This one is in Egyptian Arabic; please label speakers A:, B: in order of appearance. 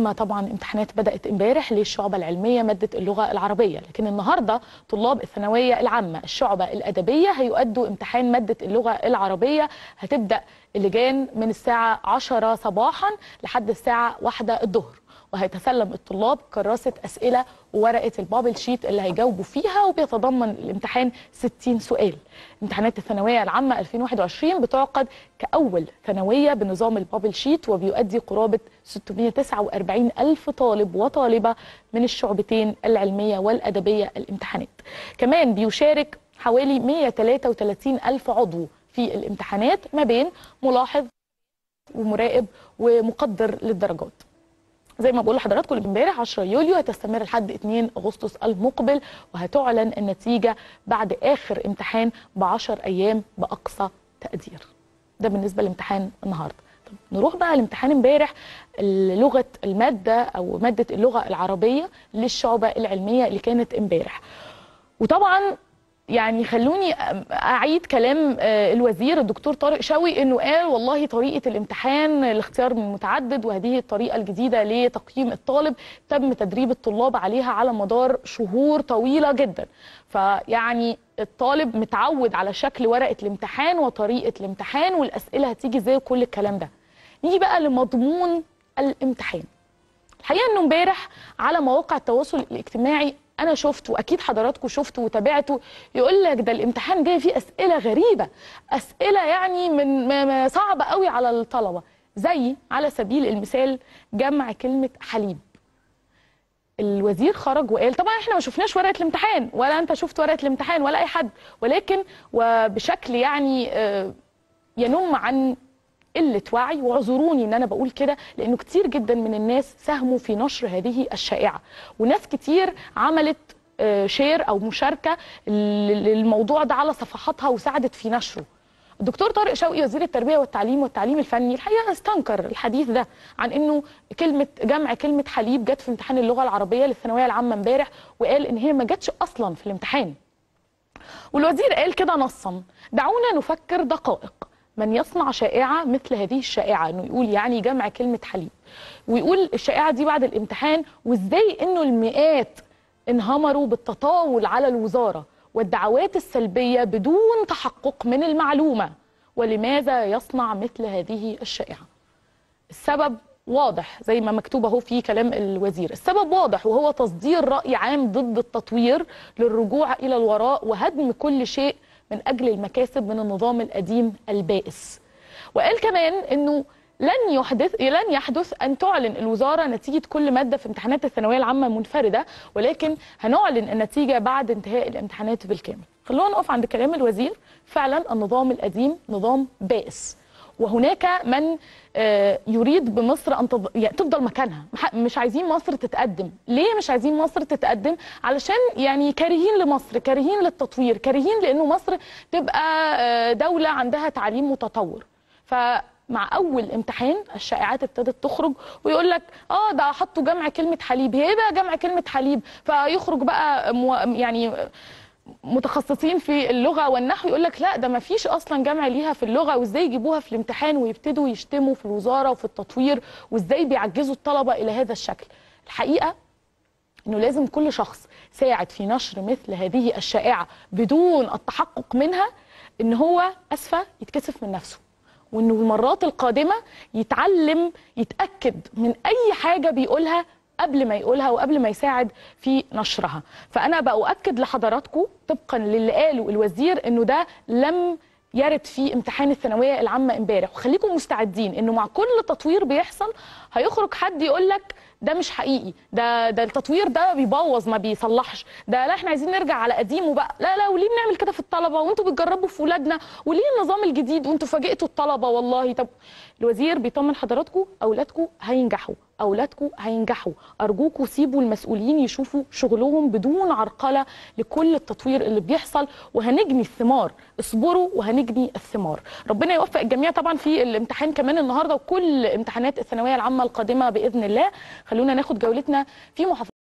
A: اما طبعا امتحانات بدات امبارح للشعبه العلميه ماده اللغه العربيه لكن النهارده طلاب الثانويه العامه الشعبه الادبيه هيؤدوا امتحان ماده اللغه العربيه هتبدا اللجان من الساعه 10 صباحا لحد الساعه 1 الظهر وهيتسلم الطلاب كراسه اسئله وورقه البابل شيت اللي هيجاوبوا فيها وبيتضمن الامتحان 60 سؤال امتحانات الثانويه العامه 2021 بتعقد كاول ثانويه بنظام البابل شيت وبيؤدي قرابه 649 الف طالب وطالبه من الشعبتين العلميه والادبيه الامتحانات كمان بيشارك حوالي 133 الف عضو في الامتحانات ما بين ملاحظ ومراقب ومقدر للدرجات زي ما بقول لحضراتكم امبارح 10 يوليو هتستمر لحد 2 اغسطس المقبل وهتعلن النتيجه بعد اخر امتحان ب 10 ايام باقصى تقدير. ده بالنسبه لامتحان النهارده. طب نروح بقى لامتحان امبارح لغه الماده او ماده اللغه العربيه للشعبه العلميه اللي كانت امبارح. وطبعا يعني خلوني اعيد كلام الوزير الدكتور طارق شوقي انه قال والله طريقه الامتحان الاختيار من متعدد وهذه الطريقه الجديده لتقييم الطالب تم تدريب الطلاب عليها على مدار شهور طويله جدا فيعني الطالب متعود على شكل ورقه الامتحان وطريقه الامتحان والاسئله هتيجي زي كل الكلام ده نيجي بقى لمضمون الامتحان الحقيقه انه امبارح على مواقع التواصل الاجتماعي انا شفت واكيد حضراتكم شفتوا وتابعتوا يقول لك ده الامتحان جاي فيه اسئله غريبه اسئله يعني من صعبه قوي على الطلبه زي على سبيل المثال جمع كلمه حليب الوزير خرج وقال طبعا احنا ما شفناش ورقه الامتحان ولا انت شفت ورقه الامتحان ولا اي حد ولكن وبشكل يعني ينم عن قله وعي واعذروني ان انا بقول كده لانه كتير جدا من الناس ساهموا في نشر هذه الشائعه وناس كتير عملت شير او مشاركه للموضوع ده على صفحاتها وساعدت في نشره الدكتور طارق شوقي وزير التربيه والتعليم والتعليم الفني الحقيقه استنكر الحديث ده عن انه كلمه جمع كلمه حليب جت في امتحان اللغه العربيه للثانويه العامه امبارح وقال ان هي ما جاتش اصلا في الامتحان والوزير قال كده نصا دعونا نفكر دقائق من يصنع شائعة مثل هذه الشائعة انه يقول يعني جمع كلمة حليب ويقول الشائعة دي بعد الامتحان وازاي انه المئات انهمروا بالتطاول على الوزارة والدعوات السلبية بدون تحقق من المعلومة ولماذا يصنع مثل هذه الشائعة السبب واضح زي ما مكتوب اهو في كلام الوزير السبب واضح وهو تصدير رأي عام ضد التطوير للرجوع إلى الوراء وهدم كل شيء من أجل المكاسب من النظام القديم البائس وقال كمان أنه لن يحدث لن يحدث ان تعلن الوزاره نتيجه كل ماده في امتحانات الثانويه العامه منفرده ولكن هنعلن النتيجه بعد انتهاء الامتحانات بالكامل. خلونا نقف عند كلام الوزير فعلا النظام القديم نظام بائس وهناك من يريد بمصر ان تفضل مكانها مش عايزين مصر تتقدم ليه مش عايزين مصر تتقدم علشان يعني كارهين لمصر كارهين للتطوير كارهين لانه مصر تبقى دوله عندها تعليم متطور ف مع اول امتحان الشائعات ابتدت تخرج ويقول لك اه ده حطوا جمع كلمه حليب هي بقى جمع كلمه حليب فيخرج بقى مو يعني متخصصين في اللغه والنحو يقول لك لا ده ما فيش اصلا جمع ليها في اللغه وازاي يجيبوها في الامتحان ويبتدوا يشتموا في الوزاره وفي التطوير وازاي بيعجزوا الطلبه الى هذا الشكل الحقيقه انه لازم كل شخص ساعد في نشر مثل هذه الشائعه بدون التحقق منها ان هو اسفه يتكسف من نفسه وانه المرات القادمه يتعلم يتاكد من اي حاجه بيقولها قبل ما يقولها وقبل ما يساعد في نشرها فانا باؤكد لحضراتكم طبقا للي قاله الوزير انه ده لم يرد في امتحان الثانويه العامه امبارح وخليكم مستعدين انه مع كل تطوير بيحصل هيخرج حد يقول لك ده مش حقيقي ده ده التطوير ده بيبوظ ما بيصلحش ده لا احنا عايزين نرجع على قديمه بقى لا لا وليه بنعمل كده في الطلبه وانتوا بتجربوا في ولادنا وليه النظام الجديد وانتوا فاجئتوا الطلبه والله طب الوزير بيطمن حضراتكم اولادكم هينجحوا اولادكم هينجحوا ارجوكم سيبوا المسؤولين يشوفوا شغلهم بدون عرقله لكل التطوير اللي بيحصل وهنجني الثمار اصبروا وهنجني الثمار ربنا يوفق الجميع طبعا في الامتحان كمان النهارده وكل امتحانات الثانويه العامه القادمه باذن الله خلونا ناخد جولتنا في محافظه